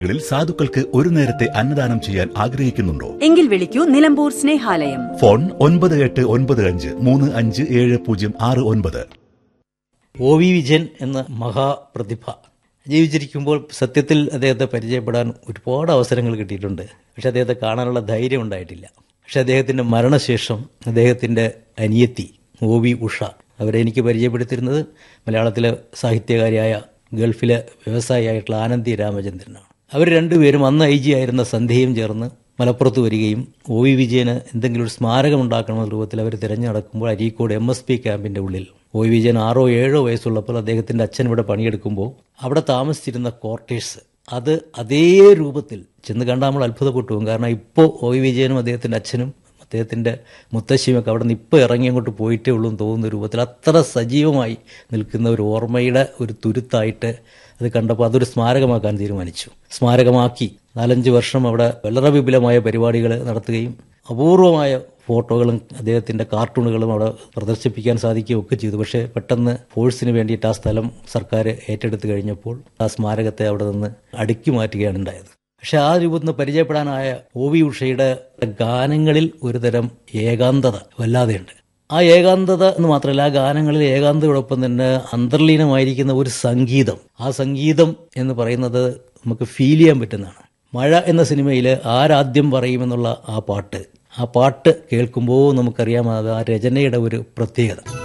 ിൽ സാധുക്കൾക്ക് ഒരു നേരത്തെ അന്നദാനം ചെയ്യാൻ ആഗ്രഹിക്കുന്നുണ്ടോ എങ്കിൽ വിളിക്കൂ നിലമ്പൂർ സ്നേഹാലയം ഫോൺ ഒൻപത് എട്ട് ഒൻപത് അഞ്ച് മൂന്ന് അഞ്ച് ഏഴ് പൂജ്യം ആറ് ഒൻപത് ഒ വി വിജയൻ എന്ന മഹാപ്രതിഭ ജീവിച്ചിരിക്കുമ്പോൾ സത്യത്തിൽ അദ്ദേഹത്തെ പരിചയപ്പെടാൻ ഒരുപാട് അവസരങ്ങൾ കിട്ടിയിട്ടുണ്ട് പക്ഷെ അദ്ദേഹത്തെ കാണാനുള്ള ധൈര്യം ഉണ്ടായിട്ടില്ല പക്ഷെ അദ്ദേഹത്തിന്റെ മരണശേഷം അദ്ദേഹത്തിന്റെ അനിയത്തി ഒ വി ഉഷ അവരെ എനിക്ക് പരിചയപ്പെടുത്തിയിരുന്നത് മലയാളത്തിലെ സാഹിത്യകാരിയായ ഗൾഫിലെ വ്യവസായിയായിട്ടുള്ള ആനന്ദി രാമചന്ദ്രനാണ് അവർ രണ്ടുപേരും അന്ന് ഐ ജി ആയിരുന്ന സന്ധ്യയും ചേർന്ന് മലപ്പുറത്ത് വരികയും ഒ വി വിജയന് എന്തെങ്കിലും ഒരു സ്മാരകം ഉണ്ടാക്കണമെന്ന രൂപത്തിൽ അവർ തിരഞ്ഞു നടക്കുമ്പോൾ അരീക്കോട് എം എസ് പി ക്യാമ്പിന്റെ ഉള്ളിൽ ഒ വി വിജയൻ ആറോ ഏഴോ വയസ്സുള്ളപ്പോൾ അദ്ദേഹത്തിന്റെ അച്ഛൻ ഇവിടെ പണിയെടുക്കുമ്പോൾ അവിടെ താമസിച്ചിരുന്ന ക്വാർട്ടേഴ്സ് അത് അതേ രൂപത്തിൽ ചെന്ന് കണ്ടാൽ നമ്മൾ അത്ഭുതപ്പെട്ടു പോകും കാരണം ഇപ്പോൾ ഒ വി വിജയനും അദ്ദേഹത്തിന്റെ അച്ഛനും അദ്ദേഹത്തിൻ്റെ മുത്തശ്ശിയുമൊക്കെ അവിടെ നിന്ന് ഇപ്പോൾ ഇറങ്ങി അങ്ങോട്ട് പോയിട്ടേ ഉള്ളൂ എന്ന് തോന്നുന്ന രൂപത്തിൽ അത്ര സജീവമായി നിൽക്കുന്ന ഒരു ഓർമ്മയുടെ ഒരു തുരുത്തായിട്ട് അത് കണ്ടപ്പോൾ അതൊരു സ്മാരകമാക്കാൻ തീരുമാനിച്ചു സ്മാരകമാക്കി നാലഞ്ച് വർഷം അവിടെ വളരെ വിപുലമായ പരിപാടികൾ നടത്തുകയും അപൂർവമായ ഫോട്ടോകളും അദ്ദേഹത്തിൻ്റെ കാർട്ടൂണുകളും അവിടെ പ്രദർശിപ്പിക്കാൻ സാധിക്കുകയും ഒക്കെ ചെയ്തു പക്ഷേ പെട്ടെന്ന് ഫോഴ്സിന് വേണ്ടിയിട്ട് ആ സ്ഥലം സർക്കാർ ഏറ്റെടുത്ത് കഴിഞ്ഞപ്പോൾ ആ സ്മാരകത്തെ അവിടെ നിന്ന് അടുക്കി മാറ്റുകയാണ് ഉണ്ടായത് പക്ഷെ ആ രൂപത്തിൽ നിന്ന് പരിചയപ്പെടാനായ ഒ വി ഉഷയുടെ ഗാനങ്ങളിൽ ഒരുതരം ഏകാന്തത വല്ലാതെയുണ്ട് ആ ഏകാന്തത എന്ന് മാത്രമല്ല ആ ഗാനങ്ങളിൽ ഏകാന്തയോടൊപ്പം തന്നെ അന്തർലീനമായിരിക്കുന്ന ഒരു സംഗീതം ആ സംഗീതം എന്ന് പറയുന്നത് നമുക്ക് ഫീൽ ചെയ്യാൻ പറ്റുന്നതാണ് മഴ എന്ന സിനിമയിൽ ആരാദ്യം പറയുമെന്നുള്ള ആ പാട്ട് ആ പാട്ട് കേൾക്കുമ്പോൾ നമുക്കറിയാം അത് ആ രചനയുടെ ഒരു പ്രത്യേകത